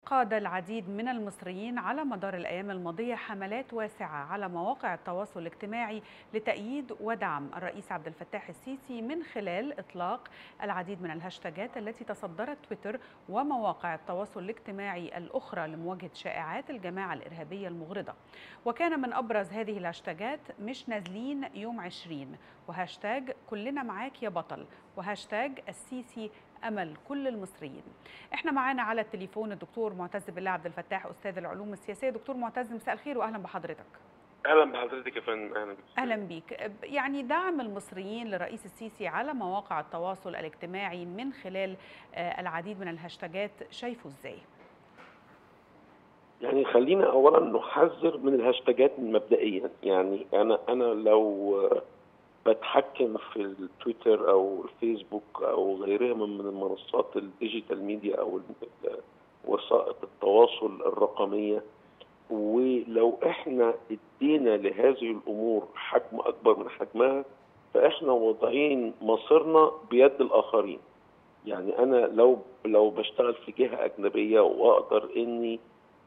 قاد العديد من المصريين على مدار الأيام الماضية حملات واسعة على مواقع التواصل الاجتماعي لتأييد ودعم الرئيس عبد الفتاح السيسي من خلال إطلاق العديد من الهاشتاجات التي تصدرت تويتر ومواقع التواصل الاجتماعي الأخرى لمواجهة شائعات الجماعة الإرهابية المغرضة وكان من أبرز هذه الهاشتاجات مش نازلين يوم 20 وهاشتاج كلنا معاك يا بطل وهاشتاج السيسي امل كل المصريين. احنا معانا على التليفون الدكتور معتز بالله عبد الفتاح استاذ العلوم السياسيه، دكتور معتز مساء الخير واهلا بحضرتك. اهلا بحضرتك يا فندم اهلا بك اهلا بيك يعني دعم المصريين للرئيس السيسي على مواقع التواصل الاجتماعي من خلال العديد من الهاشتاجات شايفه ازاي يعني خلينا اولا نحذر من الهاشتاجات مبدئيا يعني انا انا لو بتحكم في التويتر او الفيسبوك او غيرها من المنصات الديجيتال ميديا او وسائط التواصل الرقميه ولو احنا ادينا لهذه الامور حجم اكبر من حجمها فاحنا واضعين مصيرنا بيد الاخرين يعني انا لو لو بشتغل في جهه اجنبيه واقدر اني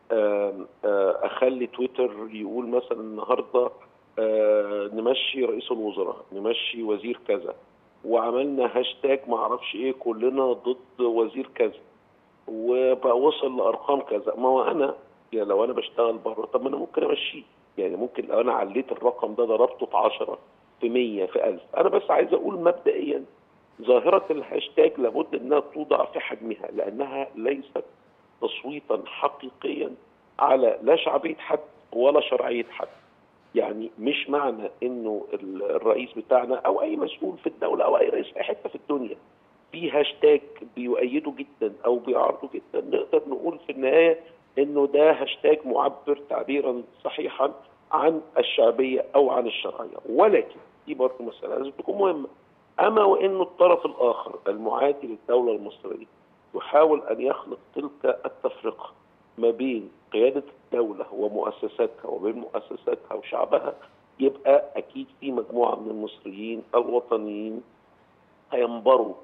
اخلي تويتر يقول مثلا النهارده آه نمشي رئيس الوزراء نمشي وزير كذا وعملنا هاشتاج ما اعرفش ايه كلنا ضد وزير كذا وبقى وصل لارقام كذا ما هو انا يعني لو انا بشتغل بره طب ما انا ممكن امشيه يعني ممكن لو انا عليت الرقم ده ضربته في 10 في 100 في 1000 انا بس عايز اقول مبدئيا ظاهره الهاشتاج لابد انها توضع في حجمها لانها ليست تصويتا حقيقيا على لا شعبيه حد ولا شرعيه حد يعني مش معنى انه الرئيس بتاعنا او اي مسؤول في الدوله او اي رئيس في اي حته في الدنيا في هاشتاج بيؤيده جدا او بيعارضه جدا نقدر نقول في النهايه انه ده هاشتاج معبر تعبيرا صحيحا عن الشعبيه او عن الشرعيه ولكن دي برضه مساله لازم تكون مهمه اما وانه الطرف الاخر المعادي للدوله المصريه يحاول ان يخلق تلك التفرقه ما بين قيادة الدولة ومؤسساتها وبين مؤسساتها وشعبها يبقى أكيد في مجموعة من المصريين الوطنيين هينبروا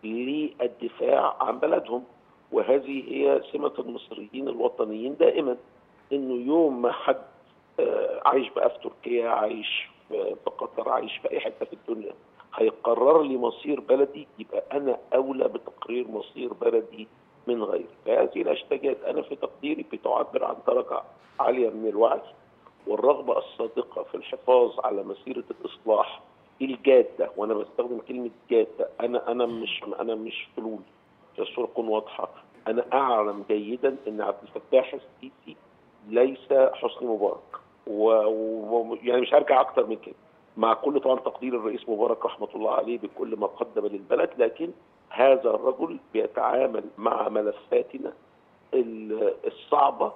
للدفاع عن بلدهم وهذه هي سمة المصريين الوطنيين دائما إنه يوم ما حد عايش بقى في تركيا عايش في قطر عايش في أي حتة في الدنيا هيقرر لي مصير بلدي يبقى أنا أولى بتقرير مصير بلدي من غيره فهذه الهاشتاجات انا في تقديري بتعبر عن درجه عاليه من الوعي والرغبه الصادقه في الحفاظ على مسيره الاصلاح الجاده وانا بستخدم كلمه جاده انا انا مش انا مش فلول الصوره تكون واضحه انا اعلم جيدا ان عبد الفتاح السيسي ليس حسني مبارك و... يعني مش هرجع اكتر من كده مع كل طبعا تقدير الرئيس مبارك رحمه الله عليه بكل ما قدم للبلد لكن هذا الرجل بيتعامل مع ملفاتنا الصعبة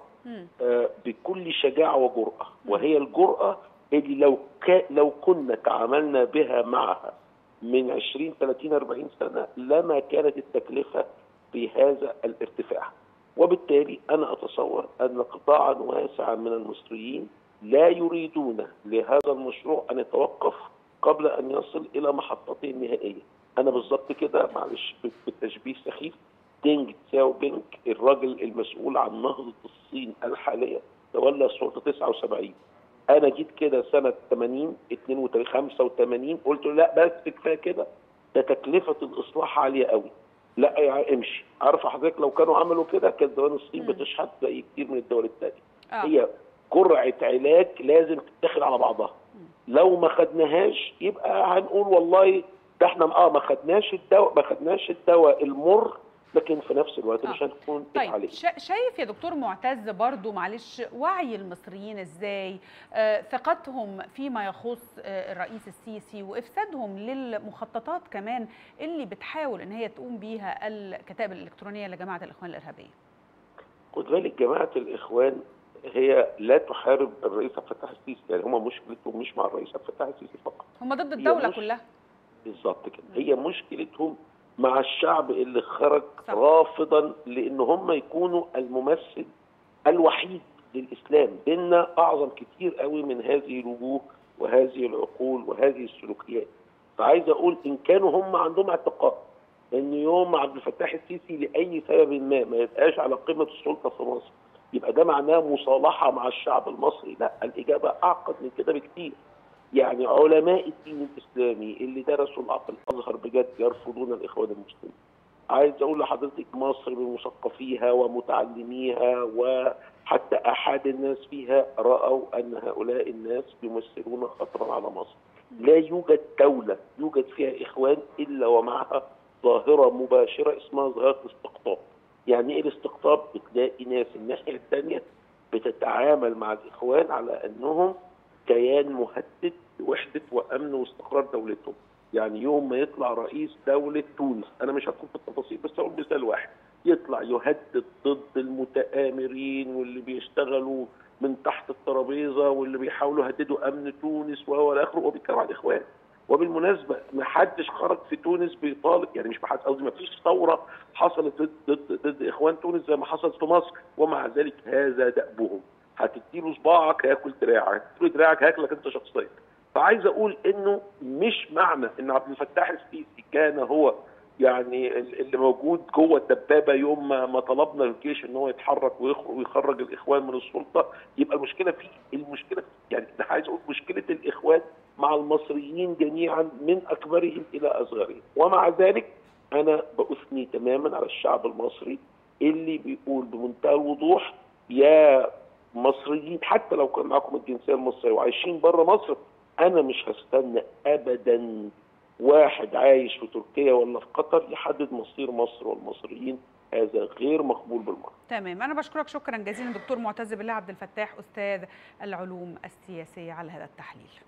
بكل شجاعة وجرأة وهي الجرأة اللي لو لو كنا تعاملنا بها معها من 20 30 40 سنة لما كانت التكلفة بهذا الارتفاع وبالتالي أنا أتصور أن قطاعا واسعا من المصريين لا يريدون لهذا المشروع أن يتوقف قبل أن يصل إلى محطته النهائية انا بالظبط كده معلش بالتشبيه سخيف دينج تساو بينج الراجل المسؤول عن نهضه الصين الحاليه تولى السلطه 79 انا جيت كده سنه 80 82 85 قلت له لا بس كفايه كده ده تكلفه الاصلاح عاليه قوي لا يا امشي عارفه حضرتك لو كانوا عملوا كده كانت دول الصين بتشحت زي كتير من الدول الثانيه آه. هي جرعه علاج لازم تتاخد على بعضها لو ما خدناهاش يبقى هنقول والله ده احنا اه ما خدناش الدواء ما خدناش الدواء المر لكن في نفس الوقت آه. مش هنكون طيب عليه. شايف يا دكتور معتز برضو معلش وعي المصريين ازاي آه ثقتهم فيما يخص آه الرئيس السيسي وافسادهم للمخططات كمان اللي بتحاول ان هي تقوم بيها الكتائب الالكترونيه لجماعه الاخوان الارهابيه خد بالك جماعه الاخوان هي لا تحارب الرئيس عبد الفتاح السيسي يعني هم مشكلتهم مش مع الرئيس عبد الفتاح السيسي فقط هم ضد الدوله كلها بالظبط كده هي مشكلتهم مع الشعب اللي خرج صح. رافضا لان هم يكونوا الممثل الوحيد للاسلام بيننا اعظم كتير قوي من هذه الوجوه وهذه العقول وهذه السلوكيات فعايز اقول ان كانوا هم عندهم اعتقاد ان يوم عبد الفتاح السيسي لاي سبب ما ما يبقاش على قمه السلطه في مصر يبقى ده معناه مصالحه مع الشعب المصري لا الاجابه اعقد من كده بكتير يعني علماء الدين الاسلامي اللي درسوا العقل الازهر بجد يرفضون الاخوان المسلمين عايز اقول لحضرتك مصر بمثقفيها ومتعلميها وحتى احد الناس فيها راوا ان هؤلاء الناس يمثلون خطرا على مصر لا يوجد دوله يوجد فيها اخوان الا ومعها ظاهره مباشره اسمها ظاهره الاستقطاب يعني ايه الاستقطاب بتلاقي ناس الناحيه الثانيه بتتعامل مع الاخوان على انهم كيان مهدد لوحده وامن واستقرار دولتهم يعني يوم ما يطلع رئيس دولة تونس أنا مش هدخل في التفاصيل بس أقول مثال واحد يطلع يهدد ضد المتآمرين واللي بيشتغلوا من تحت الترابيزة واللي بيحاولوا يهددوا أمن تونس وهو الآخر وبيتكلم عن الإخوان وبالمناسبة ما حدش خرج في تونس بيطالب يعني مش حد قصدي ما فيش ثورة حصلت ضد ضد ضد إخوان تونس زي ما حصلت في مصر ومع ذلك هذا دأبهم هتديله صباعك هياكل دراعك هتديله دراعك هياكلك أنت شخصيا فعايز اقول انه مش معنى ان عبد الفتاح السيسي كان هو يعني اللي موجود جوه الدبابه يوم ما, ما طلبنا الجيش ان هو يتحرك ويخرج الاخوان من السلطه يبقى المشكله فيه المشكله يعني انا عايز اقول مشكله الاخوان مع المصريين جميعا من اكبرهم الى اصغرهم ومع ذلك انا باثني تماما على الشعب المصري اللي بيقول بمنتهى الوضوح يا مصريين حتى لو كان معاكم الجنسيه المصريه وعايشين بره مصر انا مش هستنى ابدا واحد عايش في تركيا ولا في قطر يحدد مصير مصر والمصريين هذا غير مقبول بالمره. تمام انا بشكرك شكرا جزيلا دكتور معتز بالله عبد الفتاح استاذ العلوم السياسيه على هذا التحليل.